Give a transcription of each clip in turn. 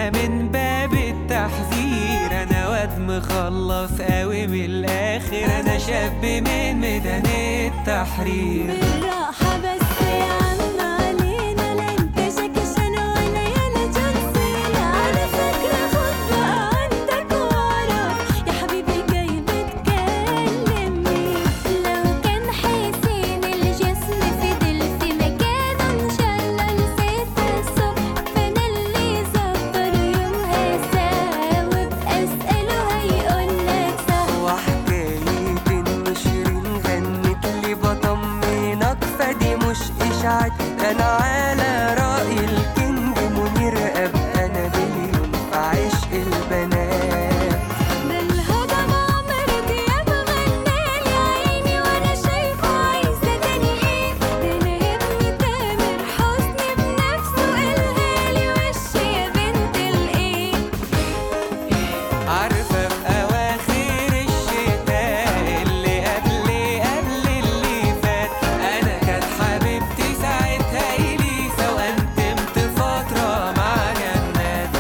كلمة من باب التحذير أنا واد مخلص قوي من الآخر أنا شاب من ميدان التحرير بالراحة بس يا عم علينا لا انت شكشان ولا يالا جنسينا على فكرة خد بقى عندك وراك يا حبيبي جاي بتكلم مين لو كان حسين الجسم فضل في مكانه ان شاء الله لستة الصبح فانا اللي زفر يومها ساعة وابقى اسأله هيقولك صح وحكاية إن شيرين غنت لي بطمنك فدي مش إشاعات أنا على رأي الكينج منير أبقى أنا بليون في عشق البنات ده الهضبة عمر دياب غنالي عيني وانا شايفه عايزة تاني ايه ده انا يا ابني تامر حسني بنفسه قالهالي وش يا بنت الايه عارفة في أواخر الشتاء اللي قبل قبل اللي فات أنا كانت حبيبتي ساعتها إليسا وأنتمت فترة مع جنات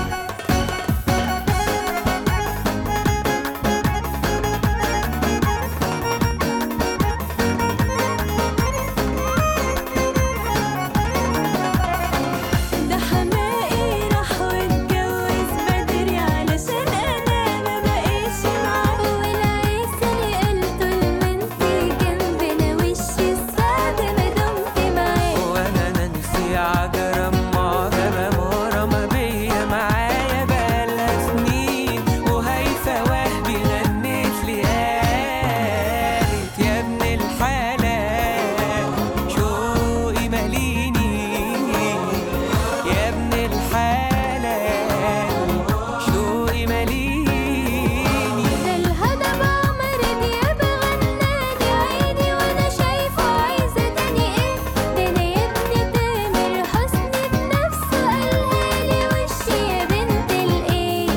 ده حماقي راح واتجوز بدري علشان انا ما بقيتش معاه والعيسى اللي قلته لمنتي جنبنا وش السعد ما دمت معاه وأنا نانسي عجرم معجبة مغرمة بيا معايا بقالها سنين وهيفا وهبي غنت لي قالت يا ابن الحلال شوقي ماليني يا ابن الحلال شوقي ماليني ده الهضبة عمر دياب غنالي عيني وانا شايفه عايزة تاني ايه ده انا يا ابني تامر حسني بنفسه قالهالي وش يا بنت الايه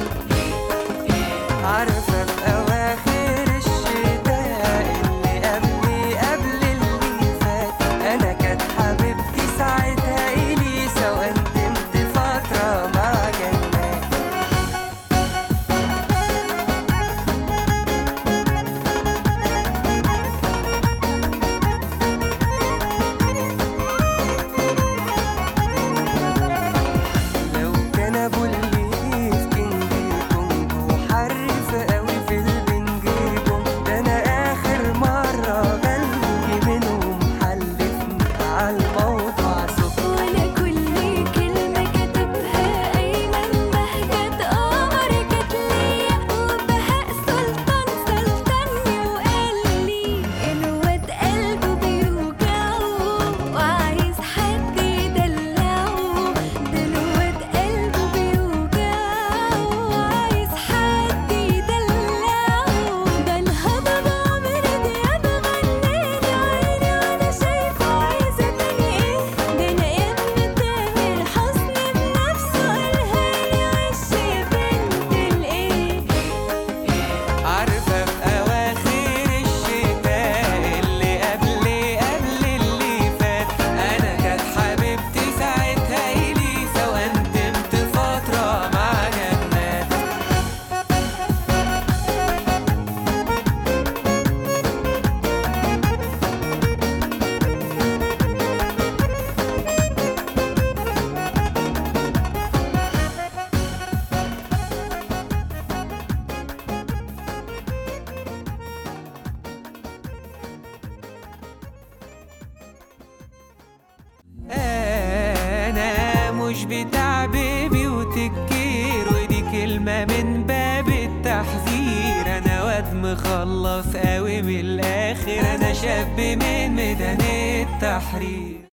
عارفة في أواخر الشتاء اللي قبل قبل اللي فات أنا كانت حبيبتي ساعتها إليسا وقدمت فترة مع جنات لو كان ابو الليف كينج كونج وحرف قوي في البنج بونج ده انا اخر مره غني منهم حلفني على الموضوع سكر وانا كل كلمة كاتبها ايمن بهجت قمر كانت ليا وبهاء سلطان سلطني وقال لي الواد قلبه بيوجعه وعايز حد يدلعه ده الواد قلبه بيوجعه وعايز حد يدلعه ده الهضبة عمر دياب غنالي عيني وانا شايفه عايزة تاني ايه ده انا يا ابني تامر حسني بنفسه قالهالي وش يا بنت الايه عارفة في أواخر الشتاء اللي قبل قبل اللي فات أنا كانت حبيبتي ساعتها إليسا وقدمت فترة مع جنات أنا مش بتاع بيبي وتكير ودي كلمة من باب التحذير أنا واد مخلص قوي من الآخر أنا شاب من ميدان التحرير